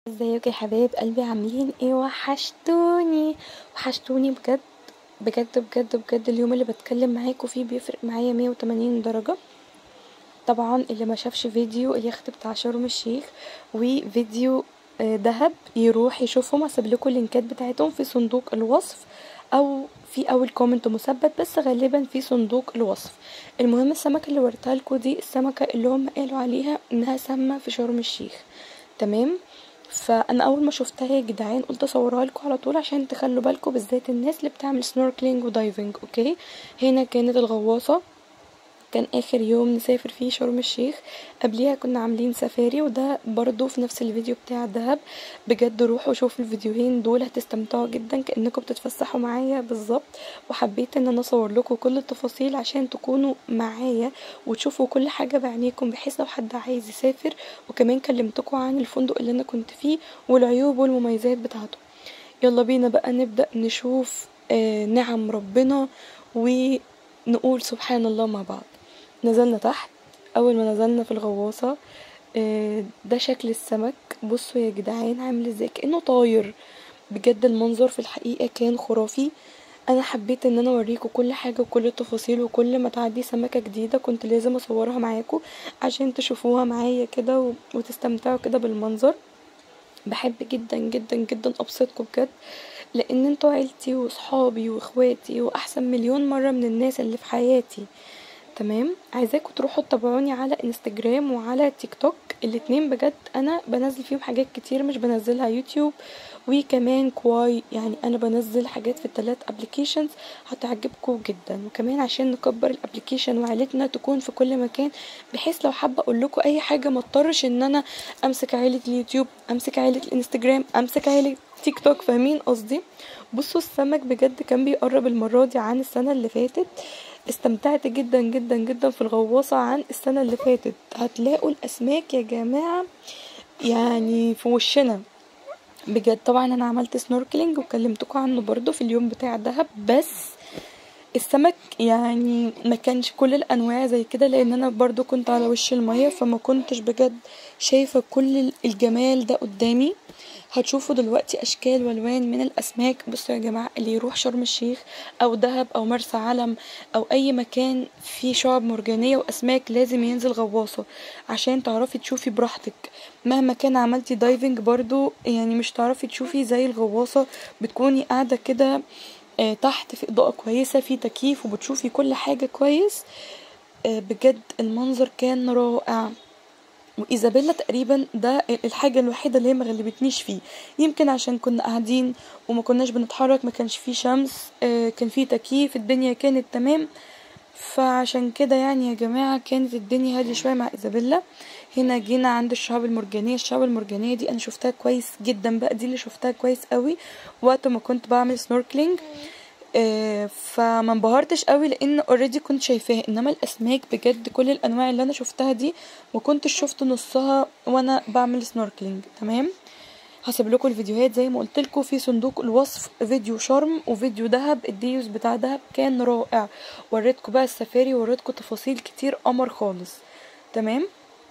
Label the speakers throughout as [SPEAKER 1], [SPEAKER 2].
[SPEAKER 1] ازيكم يا حبايب قلبي عاملين ايه وحشتوني وحشتوني بجد بجد بجد بجد اليوم اللي بتكلم معاكم فيه بيفرق معايا مية وتمانين درجة طبعا اللي ما شافش فيديو اليخت بتاع شرم الشيخ وفيديو آه، دهب يروح يشوفهم هسيبلكوا اللينكات بتاعتهم في صندوق الوصف او في اول كومنت مثبت بس غالبا في صندوق الوصف المهم السمكة اللي وريتها لكم دي السمكة اللي هم قالوا عليها انها سامة في شرم الشيخ تمام فانا اول ما شفتها يا جدعان قلت اصورها لكم على طول عشان تخلوا بالكم بالذات الناس اللي بتعمل سنوركلينج ودايفنج اوكي هنا كانت الغواصة كان اخر يوم نسافر فيه شرم الشيخ قبليها كنا عاملين سفاري وده برضو في نفس الفيديو بتاع دهب بجد روحوا شوفوا الفيديوهين دول هتستمتعوا جدا كانكم بتتفسحوا معايا بالظبط وحبيت ان انا اصور لكم كل التفاصيل عشان تكونوا معايا وتشوفوا كل حاجه بعينيكم بحيث لو حد عايز يسافر وكمان كلمتكم عن الفندق اللي انا كنت فيه والعيوب والمميزات بتاعته يلا بينا بقى نبدا نشوف آه نعم ربنا ونقول سبحان الله مع بعض نزلنا تحت اول ما نزلنا في الغواصه آه، ده شكل السمك بصوا يا جدعان عامل ازاي كانه طاير بجد المنظر في الحقيقه كان خرافي انا حبيت ان انا اوريكم كل حاجه وكل التفاصيل وكل ما تعدي سمكه جديده كنت لازم اصورها معاكم عشان تشوفوها معايا كده و- وتستمتعوا كده بالمنظر بحب جدا جدا جدا ابسطكم بجد لان انتوا عيلتي وصحابي واخواتي واحسن مليون مره من الناس اللي في حياتي تمام عايزاكم تروحوا تتابعوني على انستجرام وعلى تيك توك الاتنين بجد انا بنزل فيهم حاجات كتير مش بنزلها يوتيوب وكمان كواي يعني انا بنزل حاجات في التلات ابلكيشنز هتعجبكم جدا وكمان عشان نكبر الابلكيشن وعيلتنا تكون في كل مكان بحيث لو حابه اقول لكم اي حاجه ما اضطرش ان انا امسك عيله اليوتيوب امسك عيله الانستجرام امسك عيله تيك توك فاهمين قصدي بصوا السمك بجد كان بيقرب المره دي عن السنه اللي فاتت استمتعت جدا جدا جدا في الغواصة عن السنة اللي فاتت هتلاقوا الأسماك يا جماعة يعني في وشنا بجد طبعا أنا عملت سنوركلينج وكلمتكم عنه برضو في اليوم بتاع دهب بس السمك يعني ما كانش كل الانواع زي كده لان انا برضو كنت على وش المية فما كنتش بجد شايفة كل الجمال ده قدامي هتشوفوا دلوقتي اشكال والوان من الاسماك بصوا يا جماعه اللي يروح شرم الشيخ او دهب او مرسى علم او اي مكان فيه شعاب مرجانيه واسماك لازم ينزل غواصه عشان تعرفي تشوفي براحتك مهما كان عملتي دايفنج برضو يعني مش تعرفي تشوفي زي الغواصه بتكوني قاعده كده آه، تحت في اضاءه كويسه في تكييف وبتشوفي كل حاجه كويس آه، بجد المنظر كان رائع وايزابيلا تقريبا ده الحاجه الوحيده اللي هي ما غلبتنيش فيه يمكن عشان كنا قاعدين وما كناش بنتحرك ما كانش فيه شمس آه، كان فيه تكييف الدنيا كانت تمام فعشان كده يعني يا جماعه كانت الدنيا هاديه شويه مع ايزابيلا هنا جينا عند الشعاب المرجانيه الشعاب المرجانيه دي انا شفتها كويس جدا بقى دي اللي شفتها كويس قوي وقت ما كنت بعمل سنوركلينج آه، فما انبهرتش قوي لان اوريدي كنت شايفاها انما الاسماك بجد كل الانواع اللي انا شفتها دي ما كنتش شفت نصها وانا بعمل سنوركلينج تمام هسيب لكم الفيديوهات زي ما قلت لكم في صندوق الوصف فيديو شرم وفيديو دهب الديوز بتاع دهب كان رائع وريتكم بقى السفاري وريتكم تفاصيل كتير قمر خالص تمام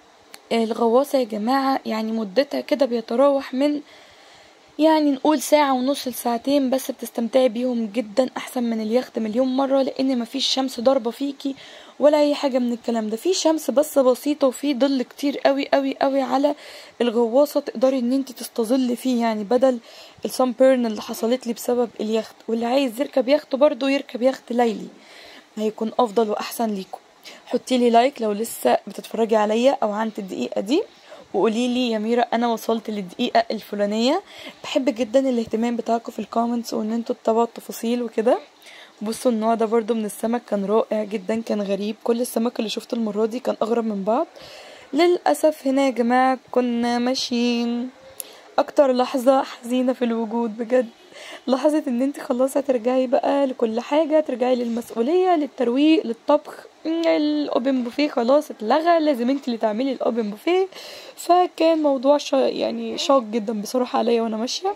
[SPEAKER 1] الغواصة يا جماعة يعني مدتها كده بيتراوح من يعني نقول ساعة ونص لساعتين بس بتستمتعي بيهم جدا احسن من اليخت مليون مرة لان مفيش شمس ضاربة فيكي ولا اي حاجة من الكلام ده في شمس بس بسيطة وفي ظل كتير قوي قوي قوي على الغواصة تقدري ان انت تستظلي فيه يعني بدل السان بيرن اللي حصلت لي بسبب اليخت واللي عايز يركب يخت برضه يركب يخت ليلي هيكون افضل واحسن ليكم حطي لي لايك لو لسه بتتفرجي عليا او عند الدقيقة دي وقولي لي يا ميرا انا وصلت للدقيقة الفلانية بحب جدا الاهتمام بتاعكم في الكومنتس وان انتوا تتابعوا التفاصيل وكده بصوا النوع ده برضو من السمك كان رائع جدا كان غريب كل السمك اللي شفته المرة دي كان اغرب من بعض للأسف هنا يا جماعة كنا ماشيين اكتر لحظة حزينة في الوجود بجد لحظة ان انت خلاص هترجعي بقى لكل حاجة ترجعي للمسؤولية للترويق للطبخ الاوبن بوفيه خلاص اتلغى لازم انت اللي تعملي الاوبن بوفيه فكان موضوع شا يعني شاق جدا بصراحة عليا وانا ماشية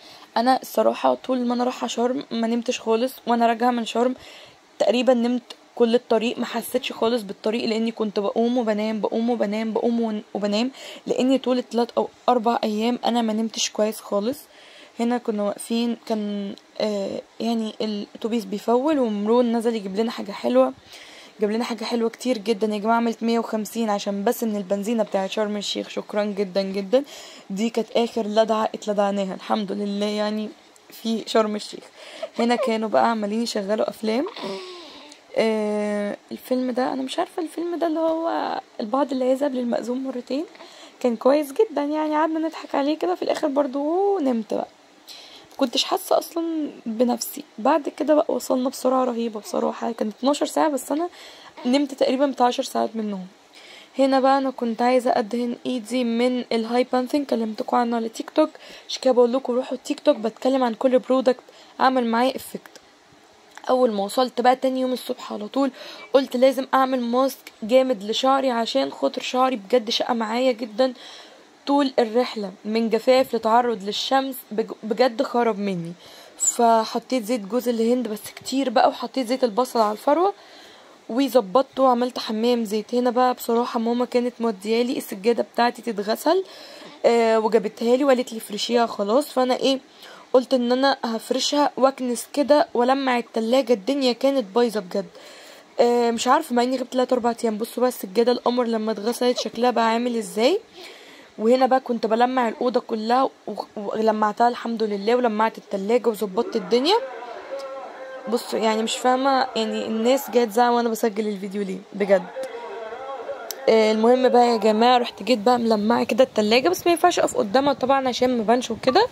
[SPEAKER 1] انا الصراحة طول ما انا رايحة شرم ما نمتش خالص وانا راجعة من شرم تقريبا نمت كل الطريق ما حسيتش خالص بالطريق لاني كنت بقوم وبنام بقوم وبنام بقوم ون- وبنام لاني طول الثلاث او اربع ايام انا ما نمتش كويس خالص هنا كنا واقفين كان آه يعني الاتوبيس بيفول ومرون نزل يجيب لنا حاجه حلوه جاب لنا حاجه حلوه كتير جدا يا جماعه عملت 150 عشان بس من البنزينه بتاعه شرم الشيخ شكرا جدا جدا دي كانت اخر لدعه اتلدعناها الحمد لله يعني في شرم الشيخ هنا كانوا بقى عمالين يشغلوا افلام آه الفيلم ده انا مش عارفه الفيلم ده اللي هو البعض اللي يذهب للمأذون مرتين كان كويس جدا يعني قعدنا نضحك عليه كده في الاخر برضو نمت بقى كنتش حاسه اصلا بنفسي بعد كده بقى وصلنا بسرعه رهيبه بصراحه كانت 12 ساعه بس انا نمت تقريبا بتاع 10 ساعات منهم هنا بقى انا كنت عايزه ادهن ايدي من الهاي بانثين كلمتكم عنه على تيك توك عشان كده بقول لكم روحوا التيك توك بتكلم عن كل برودكت عمل معايا افكت اول ما وصلت بقى تاني يوم الصبح على طول قلت لازم اعمل ماسك جامد لشعري عشان خاطر شعري بجد شقى معايا جدا طول الرحلة من جفاف لتعرض للشمس بج- بجد خرب مني فحطيت زيت جوز الهند بس كتير بقى وحطيت زيت البصل على الفروة وظبطته وعملت حمام زيت هنا بقى بصراحة ماما كانت موديالي السجادة بتاعتي تتغسل آه وجابتها لي وقالت لي فرشيها خلاص فانا ايه قلت ان انا هفرشها واكنس كده ولمع التلاجة الدنيا كانت بايظة بجد آه مش عارفة مع اني غبت 3 4 ايام بصوا بقى السجادة القمر لما اتغسلت شكلها بقى عامل ازاي وهنا بقى كنت بلمع الأوضة كلها و- ولمعتها الحمد لله ولمعت التلاجة وظبطت الدنيا بصوا يعني مش فاهمة يعني الناس جاية تزعق وانا بسجل الفيديو ليه بجد آه، المهم بقى يا جماعة رحت جيت بقى ملمعة كده التلاجة بس ما ينفعش اقف قدامها طبعا عشان ما بانش وكده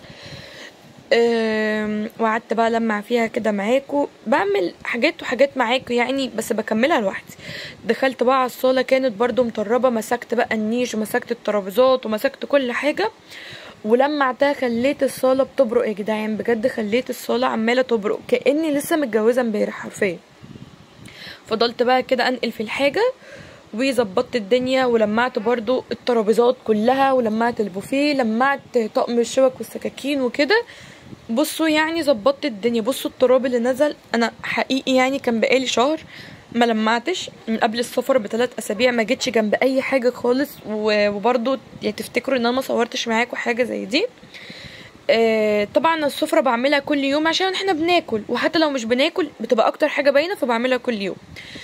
[SPEAKER 1] آم، وقعدت بقى لمع فيها كده معاكو بعمل حاجات وحاجات معاكو يعني بس بكملها لوحدي دخلت بقى على الصالة كانت برضو مطربة مسكت بقى النيش ومسكت الترابيزات ومسكت كل حاجة ولمعتها خليت الصالة بتبرق يا جدعان بجد خليت الصالة عمالة تبرق كأني لسه متجوزة امبارح حرفيا فضلت بقى كده انقل في الحاجة وظبطت الدنيا ولمعت برضو الترابيزات كلها ولمعت البوفيه لمعت طقم الشبك والسكاكين وكده بصوا يعني ظبطت الدنيا بصوا التراب اللي نزل انا حقيقي يعني كان بقالي شهر ما لمعتش من قبل السفر بثلاث اسابيع ما جيتش جنب اي حاجه خالص و- وبرضو يعني تفتكروا ان انا ما صورتش معاكم حاجه زي دي آه، طبعا السفرة بعملها كل يوم عشان احنا بناكل وحتى لو مش بناكل بتبقى اكتر حاجة باينة فبعملها كل يوم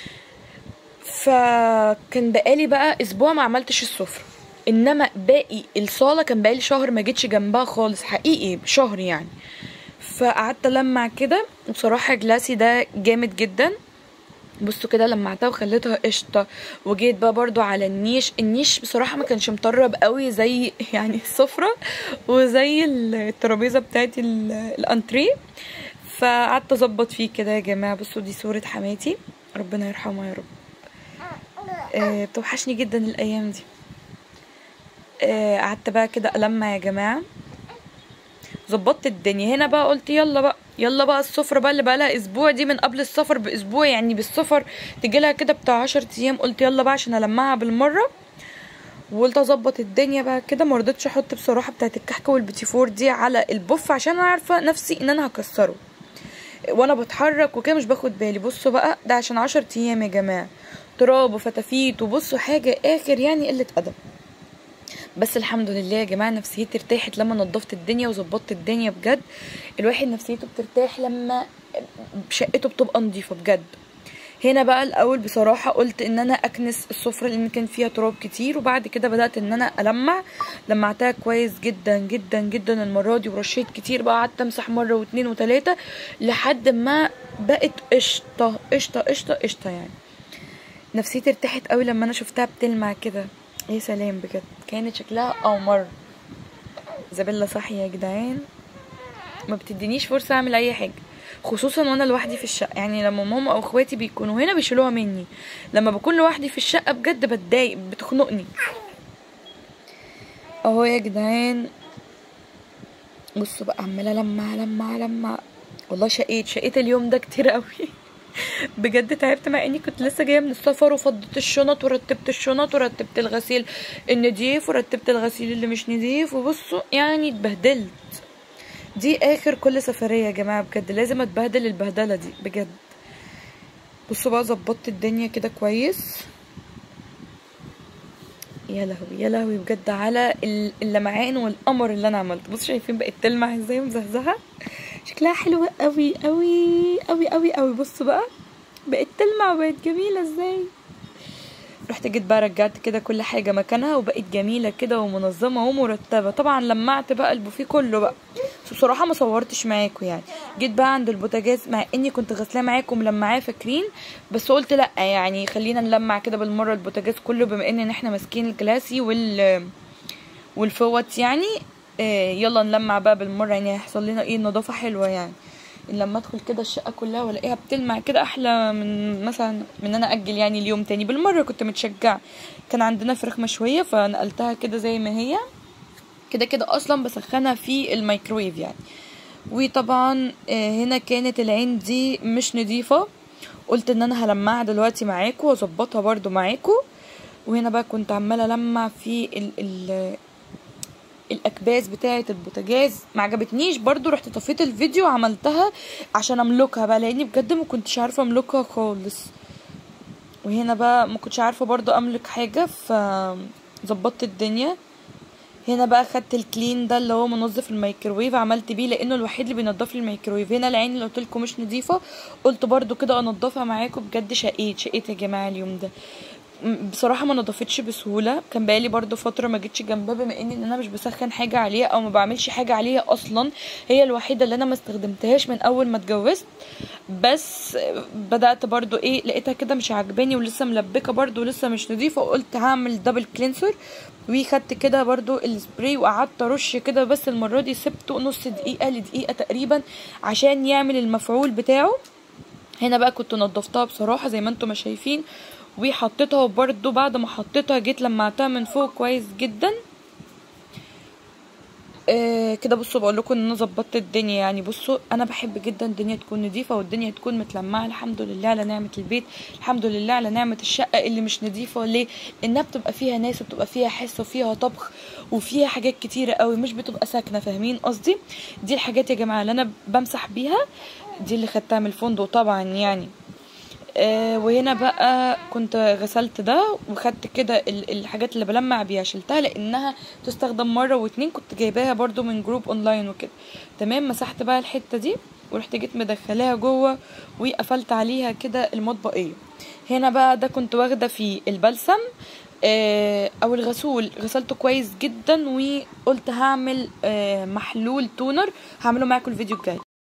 [SPEAKER 1] فكان بقالي بقى اسبوع ما عملتش السفرة انما باقي الصالة كان بقالي شهر ما جيتش جنبها خالص حقيقي شهر يعني فقعدت المع كده بصراحة جلاسي ده جامد جدا بصوا كده لمعتها وخليتها قشطه وجيت بقى برضو على النيش النيش بصراحه ما كانش مطرب قوي زي يعني السفره وزي الترابيزه بتاعتي ال- الانتريه فقعدت اظبط فيه كده يا جماعه بصوا دي صوره حماتي ربنا يرحمها يا رب آه، بتوحشني جدا الايام دي آه، قعدت بقى كده ألمع يا جماعه ظبطت الدنيا هنا بقى قلت يلا بقى يلا بقى السفرة بقى اللي بقى لها اسبوع دي من قبل السفر باسبوع يعني بالسفر تجي لها كده بتاع عشر ايام قلت يلا بقى عشان المعها بالمره وقلت اظبط الدنيا بقى كده ما رضيتش احط بصراحه بتاعت الكحك والبيتي فور دي على البوف عشان انا عارفه نفسي ان انا هكسره وانا بتحرك وكده مش باخد بالي بصوا بقى ده عشان عشر ايام يا جماعه تراب وفتافيت وبصوا حاجه اخر يعني قله ادب بس الحمد لله يا جماعه نفسيتي ارتاحت لما نظفت الدنيا وظبطت الدنيا بجد الواحد نفسيته بترتاح لما شقته بتبقى نظيفه بجد هنا بقى الاول بصراحه قلت ان انا اكنس السفره لان كان فيها تراب كتير وبعد كده بدات ان انا المع لمعتها كويس جدا جدا جدا المره دي ورشيت كتير بقى قعدت امسح مره واتنين وتلاته لحد ما بقت قشطه قشطه قشطه قشطه يعني نفسيتي ارتاحت قوي لما انا شفتها بتلمع كده يا سلام بجد كانت شكلها قمر زبيلا صحي يا جدعان ما بتدينيش فرصه اعمل اي حاجه خصوصا وانا لوحدي في الشقه يعني لما ماما او اخواتي بيكونوا هنا بيشيلوها مني لما بكون لوحدي في الشقه بجد بتضايق بتخنقني اهو يا جدعان بصوا بقى عماله لمع لمع لمع والله شقيت شقيت اليوم ده كتير قوي بجد تعبت مع اني كنت لسه جايه من السفر وفضيت الشنط ورتبت الشنط ورتبت الغسيل النضيف ورتبت الغسيل اللي مش نضيف وبصوا يعني اتبهدلت دي اخر كل سفريه يا جماعه بجد لازم اتبهدل البهدله دي بجد بصوا بقى ظبطت الدنيا كده كويس يا لهوي يا لهوي بجد على ال- اللمعان والقمر اللي انا عملته بصوا شايفين بقت تلمع ازاي مزهزهه شكلها حلوه قوي قوي قوي قوي قوي بصوا بقى بقت تلمع وبقت جميله ازاي رحت جيت بقى رجعت كده كل حاجة مكانها وبقت جميلة كده ومنظمة ومرتبة طبعا لمعت بقى البوفيه كله بقى بس بصراحة ما صورتش معاكم يعني جيت بقى عند البوتاجاز مع اني كنت غسلاه معاكم ملمعاه فاكرين بس قلت لا يعني خلينا نلمع كده بالمرة البوتاجاز كله بما ان احنا ماسكين الكلاسي وال والفوت يعني آه يلا نلمع بقى بالمرة يعني هيحصل لنا ايه نظافة حلوة يعني لما ادخل كده الشقه كلها والاقيها بتلمع كده احلى من مثلا من ان انا اجل يعني اليوم تاني بالمره كنت متشجعه كان عندنا فراخ مشويه فنقلتها كده زي ما هي كده كده اصلا بسخنها في الميكرويف يعني وطبعا آه، هنا كانت العين دي مش نظيفه قلت ان انا هلمعها دلوقتي معاكم واظبطها برضو معاكم وهنا بقى كنت عماله المع في ال ال الاكباس بتاعه البوتاجاز ما عجبتنيش برضو رحت طفيت الفيديو وعملتها عشان املكها بقى لاني بجد ما كنتش عارفه املكها خالص وهنا بقى ما كنتش عارفه برضو املك حاجه فظبطت الدنيا هنا بقى خدت الكلين ده اللي هو منظف الميكروويف عملت بيه لانه الوحيد اللي بينضف لي الميكروويف هنا العين اللي قلت لكم مش نظيفه قلت برضو كده انضفها معاكم بجد شقيت شقيت يا جماعه اليوم ده م- بصراحه ما نضفتش بسهوله كان بقالي برضو فتره ما جيتش جنبها بما اني ان انا مش بسخن حاجه عليها او ما بعملش حاجه عليها اصلا هي الوحيده اللي انا ما استخدمتهاش من اول ما اتجوزت بس بدات برضو ايه لقيتها كده مش عاجباني ولسه ملبكه برضو ولسه مش نظيفه وقلت هعمل دبل كلينسر وخدت كده برضو السبراي وقعدت ارش كده بس المره دي سبته نص دقيقه لدقيقه تقريبا عشان يعمل المفعول بتاعه هنا بقى كنت نضفتها بصراحه زي ما انتم ما شايفين وحطيتها وبرده بعد ما حطيتها جيت لمعتها من فوق كويس جدا آه كده بصوا بقول لكم ان انا ظبطت الدنيا يعني بصوا انا بحب جدا الدنيا تكون نظيفه والدنيا تكون متلمعه الحمد لله على نعمه البيت الحمد لله على نعمه الشقه اللي مش نظيفه ليه انها بتبقى فيها ناس وبتبقى فيها حس وفيها طبخ وفيها حاجات كتيره قوي مش بتبقى ساكنه فاهمين قصدي دي الحاجات يا جماعه اللي انا بمسح بيها دي اللي خدتها من الفندق طبعا يعني آه وهنا بقى كنت غسلت ده وخدت كده ال- الحاجات اللي بلمع بيها شلتها لانها تستخدم مره واتنين كنت جايباها برضو من جروب اونلاين وكده تمام مسحت بقى الحته دي ورحت جيت مدخلاها جوه وقفلت عليها كده المطبقيه هنا بقى ده كنت واخده فيه البلسم آه، او الغسول غسلته كويس جدا وقلت هعمل آه، محلول تونر هعمله معاكم الفيديو الجاي